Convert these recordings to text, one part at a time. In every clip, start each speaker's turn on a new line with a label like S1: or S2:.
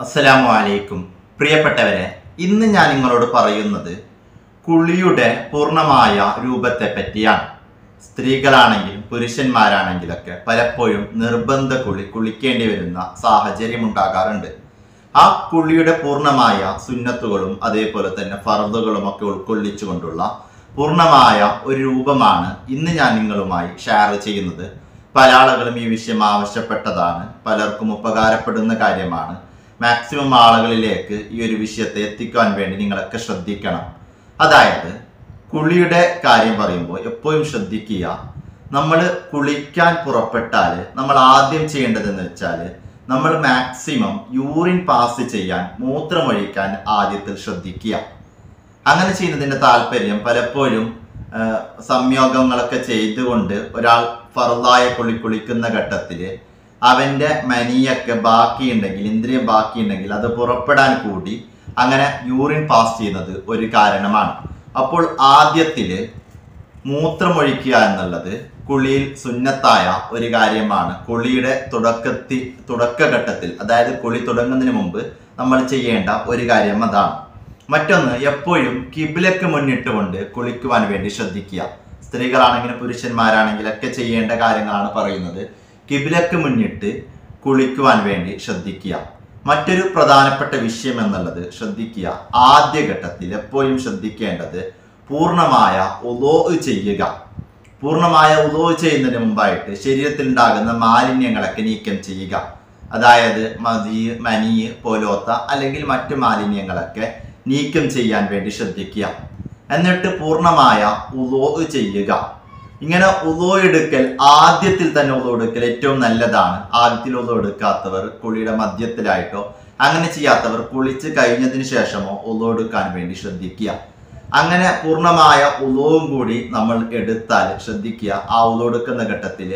S1: അസ്സലാമു അലൈക്കും പ്രിയപ്പെട്ടവരെ ഇന്ന് ഞാൻ നിങ്ങളോട് പറയുന്നത് കുളിയുടെ പൂർണ്ണമായ രൂപത്തെ പറ്റിയാണ് സ്ത്രീകളാണെങ്കിലും പുരുഷന്മാരാണെങ്കിലൊക്കെ പലപ്പോഴും നിർബന്ധ കുളി കുളിക്കേണ്ടി വരുന്ന സാഹചര്യം ഉണ്ടാകാറുണ്ട് ആ കുളിയുടെ പൂർണ്ണമായ സുന്നത്തുകളും അതേപോലെ തന്നെ ഫർദുകളും ഒക്കെ ഉൾക്കൊള്ളിച്ചുകൊണ്ടുള്ള പൂർണ്ണമായ ഒരു രൂപമാണ് ഇന്ന് ഞാൻ നിങ്ങളുമായി ഷെയർ ചെയ്യുന്നത് പല ആളുകളും ഈ വിഷയം ആവശ്യപ്പെട്ടതാണ് പലർക്കും ഉപകാരപ്പെടുന്ന കാര്യമാണ് മാക്സിമം ആളുകളിലേക്ക് ഈ ഒരു വിഷയത്തെ എത്തിക്കാൻ വേണ്ടി നിങ്ങളൊക്കെ ശ്രദ്ധിക്കണം അതായത് കുളിയുടെ കാര്യം പറയുമ്പോൾ എപ്പോഴും ശ്രദ്ധിക്കുക നമ്മൾ കുളിക്കാൻ പുറപ്പെട്ടാൽ നമ്മൾ ആദ്യം ചെയ്യേണ്ടതെന്ന് വെച്ചാൽ നമ്മൾ മാക്സിമം യൂറിൻ പാസ് ചെയ്യാൻ മൂത്രമൊഴിക്കാൻ ആദ്യത്തിൽ ശ്രദ്ധിക്കുക അങ്ങനെ ചെയ്യുന്നതിന്റെ താല്പര്യം പലപ്പോഴും ആ, സംയോഗങ്ങളൊക്കെ ചെയ്തുകൊണ്ട് ഒരാൾ ഫറുദായ കുളി കുളിക്കുന്ന ഘട്ടത്തിൽ അവന്റെ മനിയൊക്കെ ബാക്കിയുണ്ടെങ്കിൽ ഇന്ദ്രിയം ബാക്കിയുണ്ടെങ്കിൽ അത് പുറപ്പെടാൻ കൂടി അങ്ങനെ യൂറിൻ പാസ് ചെയ്യുന്നത് ഒരു കാരണമാണ് അപ്പോൾ ആദ്യത്തില് മൂത്രമൊഴിക്കുക എന്നുള്ളത് കുളിയിൽ സുന്നത്തായ ഒരു കാര്യമാണ് കുളിയുടെ തുടക്കത്തിൽ തുടക്കഘട്ടത്തിൽ അതായത് കുളി തുടങ്ങുന്നതിന് മുമ്പ് നമ്മൾ ചെയ്യേണ്ട ഒരു കാര്യം അതാണ് മറ്റൊന്ന് എപ്പോഴും കിബിലക്ക് മുന്നിട്ടുകൊണ്ട് കുളിക്കുവാൻ വേണ്ടി ശ്രദ്ധിക്കുക സ്ത്രീകളാണെങ്കിലും പുരുഷന്മാരാണെങ്കിലും ഒക്കെ ചെയ്യേണ്ട കാര്യങ്ങളാണ് പറയുന്നത് കിബിലക്ക് മുന്നിട്ട് കുളിക്കുവാൻ വേണ്ടി ശ്രദ്ധിക്കുക മറ്റൊരു പ്രധാനപ്പെട്ട വിഷയം എന്നുള്ളത് ശ്രദ്ധിക്കുക ആദ്യഘട്ടത്തിൽ എപ്പോഴും ശ്രദ്ധിക്കേണ്ടത് പൂർണ്ണമായ ഉലോ ചെയ്യുക പൂർണ്ണമായ ഉലോ ചെയ്യുന്നതിന് മുമ്പായിട്ട് ശരീരത്തിൽ ഉണ്ടാകുന്ന മാലിന്യങ്ങളൊക്കെ നീക്കം ചെയ്യുക അതായത് മതി മനി പോലോത്ത അല്ലെങ്കിൽ മറ്റു മാലിന്യങ്ങളൊക്കെ നീക്കം ചെയ്യാൻ വേണ്ടി ശ്രദ്ധിക്കുക എന്നിട്ട് പൂർണ്ണമായ ഉലോ ചെയ്യുക ഇങ്ങനെ ഉലോ എടുക്കൽ ആദ്യത്തിൽ തന്നെ ഉലോ എടുക്കൽ ഏറ്റവും നല്ലതാണ് ആദ്യത്തിൽ ഉലോ എടുക്കാത്തവർ കുളിയുടെ മധ്യത്തിലായിട്ടോ അങ്ങനെ ചെയ്യാത്തവർ കുളിച്ച് കഴിഞ്ഞതിന് ശേഷമോ ഉലോ എടുക്കാൻ വേണ്ടി ശ്രദ്ധിക്കുക അങ്ങനെ പൂർണ്ണമായ ഉലവും കൂടി നമ്മൾ എടുത്താൽ ശ്രദ്ധിക്കുക ആ ഉലോ എടുക്കുന്ന ഘട്ടത്തില്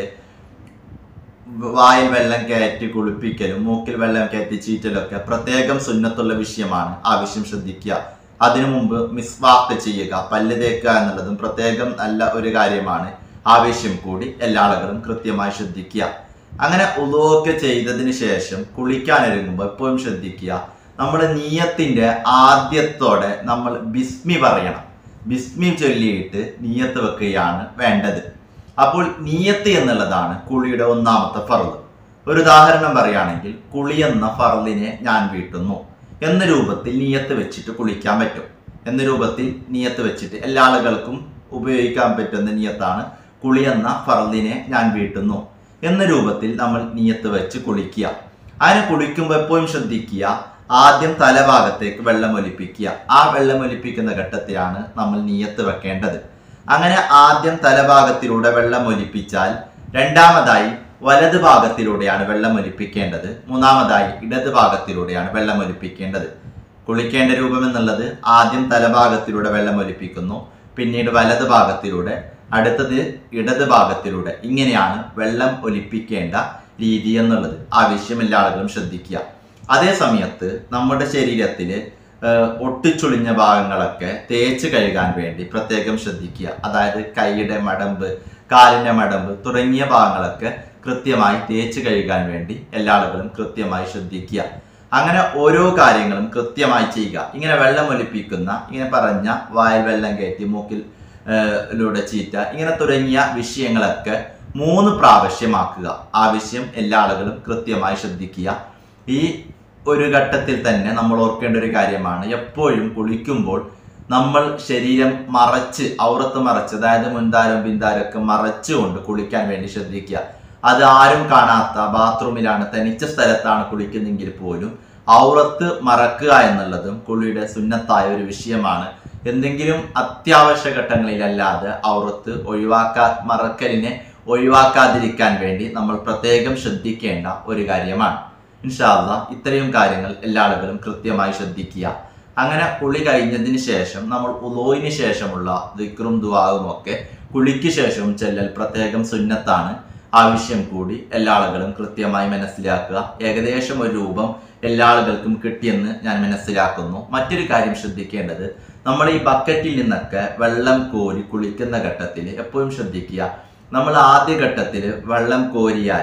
S1: വായിൽ വെള്ളം കയറ്റി കുളിപ്പിക്കലും മൂക്കിൽ വെള്ളം കയറ്റി ചീറ്റലൊക്കെ പ്രത്യേകം സുന്നത്തുള്ള വിഷയമാണ് ആവശ്യം ശ്രദ്ധിക്കുക അതിനു മുമ്പ് മിസ്വാക്ക് ചെയ്യുക പല്ല് തേക്കുക എന്നുള്ളതും പ്രത്യേകം നല്ല ഒരു കാര്യമാണ് ആവശ്യം കൂടി എല്ലാ ആളുകളും കൃത്യമായി ശ്രദ്ധിക്കുക അങ്ങനെ ഉദോക്കെ ചെയ്തതിന് ശേഷം കുളിക്കാൻ ഒരുങ്ങുമ്പോൾ എപ്പോഴും ശ്രദ്ധിക്കുക നമ്മൾ നീയത്തിന്റെ ആദ്യത്തോടെ നമ്മൾ ബിസ്മി പറയണം ബിസ്മി ചൊല്ലിയിട്ട് നീയത്ത് വെക്കുകയാണ് വേണ്ടത് അപ്പോൾ നീയത്ത് എന്നുള്ളതാണ് കുളിയുടെ ഒന്നാമത്തെ ഫർദ് ഒരു ഉദാഹരണം പറയുകയാണെങ്കിൽ കുളി എന്ന ഫർദിനെ ഞാൻ വീട്ടുന്നു എന്ന രൂപത്തിൽ നീയത്ത് വെച്ചിട്ട് കുളിക്കാൻ പറ്റും എന്ന രൂപത്തിൽ നീയത്ത് വെച്ചിട്ട് എല്ലാ ആളുകൾക്കും ഉപയോഗിക്കാൻ പറ്റുന്ന നീയത്താണ് കുളി എന്ന ഫർദിനെ ഞാൻ വീട്ടുന്നു എന്ന രൂപത്തിൽ നമ്മൾ നീയത്ത് വെച്ച് കുളിക്കുക അതിനെ കുളിക്കുമ്പോൾ എപ്പോഴും ശ്രദ്ധിക്കുക ആദ്യം തലഭാഗത്തേക്ക് വെള്ളം ഒലിപ്പിക്കുക ആ വെള്ളം ഒലിപ്പിക്കുന്ന ഘട്ടത്തിലാണ് നമ്മൾ നീയത്ത് വെക്കേണ്ടത് അങ്ങനെ ആദ്യം തലഭാഗത്തിലൂടെ വെള്ളം ഒലിപ്പിച്ചാൽ രണ്ടാമതായി വലത് ഭാഗത്തിലൂടെയാണ് വെള്ളം ഒലിപ്പിക്കേണ്ടത് മൂന്നാമതായി ഇടത് ഭാഗത്തിലൂടെയാണ് വെള്ളം ഒലിപ്പിക്കേണ്ടത് കുളിക്കേണ്ട രൂപം എന്നുള്ളത് ആദ്യം തലഭാഗത്തിലൂടെ വെള്ളം ഒലിപ്പിക്കുന്നു പിന്നീട് വലത് ഭാഗത്തിലൂടെ അടുത്തത് ഇടത് ഭാഗത്തിലൂടെ ഇങ്ങനെയാണ് വെള്ളം ഒലിപ്പിക്കേണ്ട രീതി എന്നുള്ളത് ആവശ്യം എല്ലാ ആളുകളും ശ്രദ്ധിക്കുക അതേ സമയത്ത് നമ്മുടെ ശരീരത്തിൽ ഒട്ടിച്ചുളിഞ്ഞ ഭാഗങ്ങളൊക്കെ തേച്ച് കഴുകാൻ വേണ്ടി പ്രത്യേകം ശ്രദ്ധിക്കുക അതായത് കൈയുടെ മടമ്പ് കാലിന്റെ മടമ്പ് തുടങ്ങിയ ഭാഗങ്ങളൊക്കെ കൃത്യമായി തേച്ച് കഴുകാൻ വേണ്ടി എല്ലാ ആളുകളും കൃത്യമായി ശ്രദ്ധിക്കുക അങ്ങനെ ഓരോ കാര്യങ്ങളും കൃത്യമായി ചെയ്യുക ഇങ്ങനെ വെള്ളം ഒലിപ്പിക്കുന്ന ഇങ്ങനെ പറഞ്ഞ വായിൽ വെള്ളം കയറ്റി മൂക്കിൽ ഏഹ്, ലൂടെ ചീറ്റ ഇങ്ങനെ തുടങ്ങിയ വിഷയങ്ങളൊക്കെ മൂന്ന് പ്രാവശ്യമാക്കുക ആവശ്യം എല്ലാ ആളുകളും കൃത്യമായി ശ്രദ്ധിക്കുക ഈ ഒരു ഘട്ടത്തിൽ തന്നെ നമ്മൾ ഓർക്കേണ്ട ഒരു കാര്യമാണ് എപ്പോഴും കുളിക്കുമ്പോൾ നമ്മൾ ശരീരം മറച്ച് ഔറത്ത് മറച്ച് അതായത് മുൻതാരം പിന്താരമൊക്കെ മറച്ചുകൊണ്ട് കുളിക്കാൻ വേണ്ടി ശ്രദ്ധിക്കുക അത് ആരും കാണാത്ത ബാത്റൂമിലാണ് തനിച്ച സ്ഥലത്താണ് കുളിക്കുന്നെങ്കിൽ പോലും ഔറത്ത് മറക്കുക എന്നുള്ളതും കുളിയുടെ സുന്നത്തായ ഒരു വിഷയമാണ് എന്തെങ്കിലും അത്യാവശ്യ ഘട്ടങ്ങളിലല്ലാതെ ഔറത്ത് ഒഴിവാക്കാ മറക്കലിനെ ഒഴിവാക്കാതിരിക്കാൻ വേണ്ടി നമ്മൾ പ്രത്യേകം ശ്രദ്ധിക്കേണ്ട ഒരു കാര്യമാണ് ഇൻഷാല്ല ഇത്രയും കാര്യങ്ങൾ എല്ലാ ആളുകളും കൃത്യമായി ശ്രദ്ധിക്കുക അങ്ങനെ കുളി കഴിഞ്ഞതിന് ശേഷം നമ്മൾ ഉലോയിന് ശേഷമുള്ള ദിക്റും ദുവാവും ഒക്കെ കുളിക്ക് ശേഷവും ചെല്ലൽ പ്രത്യേകം സുന്നത്താണ് ആവശ്യം കൂടി എല്ലാ ആളുകളും കൃത്യമായി മനസ്സിലാക്കുക ഏകദേശം ഒരു രൂപം എല്ലാ ആളുകൾക്കും കിട്ടിയെന്ന് ഞാൻ മനസ്സിലാക്കുന്നു മറ്റൊരു കാര്യം ശ്രദ്ധിക്കേണ്ടത് നമ്മൾ ഈ ബക്കറ്റിൽ നിന്നൊക്കെ വെള്ളം കോരി കുളിക്കുന്ന ഘട്ടത്തിൽ എപ്പോഴും ശ്രദ്ധിക്കുക നമ്മൾ ആദ്യ ഘട്ടത്തിൽ വെള്ളം കോരിയാൽ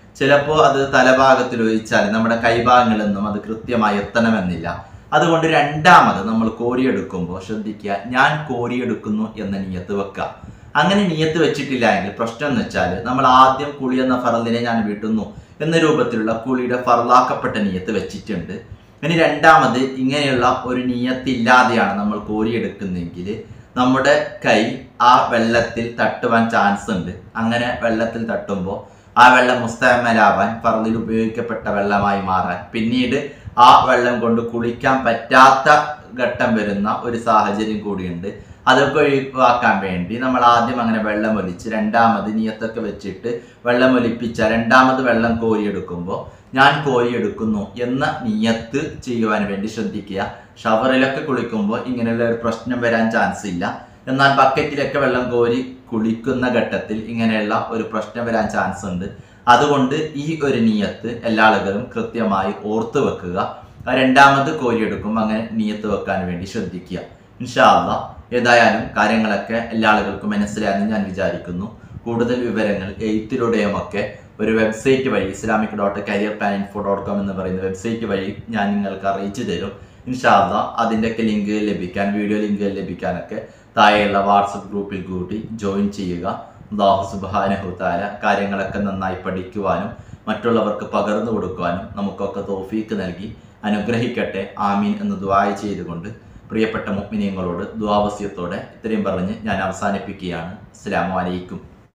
S1: ചിലപ്പോൾ അത് തലഭാഗത്തിൽ ഒഴിച്ചാൽ നമ്മുടെ കൈഭാഗങ്ങളിൽ നിന്നും അത് കൃത്യമായി എത്തണമെന്നില്ല അതുകൊണ്ട് രണ്ടാമത് നമ്മൾ കോരിയെടുക്കുമ്പോൾ ശ്രദ്ധിക്കുക ഞാൻ കോരിയെടുക്കുന്നു എന്ന നിയത്ത് വെക്കുക അങ്ങനെ നിയത്ത് വെച്ചിട്ടില്ല എങ്കിൽ പ്രശ്നം എന്ന് വെച്ചാൽ നമ്മൾ ആദ്യം കുളി എന്ന ഫറലിനെ ഞാൻ വീട്ടുന്നു എന്ന രൂപത്തിലുള്ള കുളിയുടെ ഫറലാക്കപ്പെട്ട നിയത്ത് വെച്ചിട്ടുണ്ട് ഇനി രണ്ടാമത് ഇങ്ങനെയുള്ള ഒരു നിയത്തില്ലാതെയാണ് നമ്മൾ കോരിയെടുക്കുന്നതെങ്കിൽ നമ്മുടെ കൈ ആ വെള്ളത്തിൽ തട്ടുവാൻ ചാൻസ് ഉണ്ട് അങ്ങനെ വെള്ളത്തിൽ തട്ടുമ്പോൾ ആ വെള്ളം മുസ്തമലാവാൻ ഫറലിൽ ഉപയോഗിക്കപ്പെട്ട വെള്ളമായി മാറാൻ പിന്നീട് ആ വെള്ളം കൊണ്ട് കുളിക്കാൻ പറ്റാത്ത ഘട്ടം വരുന്ന ഒരു സാഹചര്യം കൂടിയുണ്ട് അതൊക്കെ ഒഴിവാക്കാൻ വേണ്ടി നമ്മൾ ആദ്യം അങ്ങനെ വെള്ളം ഒലിച്ച് രണ്ടാമത് നിയത്തൊക്കെ വെച്ചിട്ട് വെള്ളം ഒലിപ്പിച്ച രണ്ടാമത് വെള്ളം കോരിയെടുക്കുമ്പോൾ ഞാൻ കോരിയെടുക്കുന്നു എന്ന നിയത്ത് ചെയ്യുവാൻ വേണ്ടി ശ്രദ്ധിക്കുക ഷവറിലൊക്കെ കുളിക്കുമ്പോൾ ഇങ്ങനെയുള്ള ഒരു പ്രശ്നം വരാൻ ചാൻസ് ഇല്ല എന്നാൽ ബക്കറ്റിലൊക്കെ വെള്ളം കോരി കുളിക്കുന്ന ഘട്ടത്തിൽ ഇങ്ങനെയുള്ള ഒരു പ്രശ്നം വരാൻ ചാൻസ് ഉണ്ട് അതുകൊണ്ട് ഈ ഒരു നിയത്ത് എല്ലാ ആളുകളും കൃത്യമായി ഓർത്ത് വെക്കുക ആ രണ്ടാമത് കോരിയെടുക്കുമ്പോൾ അങ്ങനെ നിയത്ത് വെക്കാൻ വേണ്ടി ശ്രദ്ധിക്കുക ഇൻഷാല്ല ഏതായാലും കാര്യങ്ങളൊക്കെ എല്ലാ ആളുകൾക്കും മനസ്സിലായെന്ന് ഞാൻ വിചാരിക്കുന്നു കൂടുതൽ വിവരങ്ങൾ എഴുത്തിലൂടെയുമൊക്കെ ഒരു വെബ്സൈറ്റ് വഴി Islamic dot career plan info dot com എന്ന് പറയുന്ന വെബ്സൈറ്റ് വഴി ഞാൻ നിങ്ങൾക്ക് അറിയിച്ചു തരും ഇൻഷാല്ല അതിൻ്റെയൊക്കെ ലിങ്ക് ലഭിക്കാൻ വീഡിയോ ലിങ്ക് ലഭിക്കാനൊക്കെ താഴെയുള്ള വാട്സപ്പ് ഗ്രൂപ്പിൽ കൂടി ജോയിൻ ചെയ്യുക അള്ളാഹു സുബാനഹുത്താല കാര്യങ്ങളൊക്കെ നന്നായി പഠിക്കുവാനും മറ്റുള്ളവർക്ക് പകർന്നു കൊടുക്കുവാനും നമുക്കൊക്കെ തോഫീക്ക് നൽകി അനുഗ്രഹിക്കട്ടെ ആമീൻ എന്ന് ദ്വായ ചെയ്തുകൊണ്ട് പ്രിയപ്പെട്ട മുഗ്മിനിയങ്ങളോട് ദ്വാവസ്യത്തോടെ ഇത്രയും പറഞ്ഞ് ഞാൻ അവസാനിപ്പിക്കുകയാണ് അസ്സാം വലൈക്കും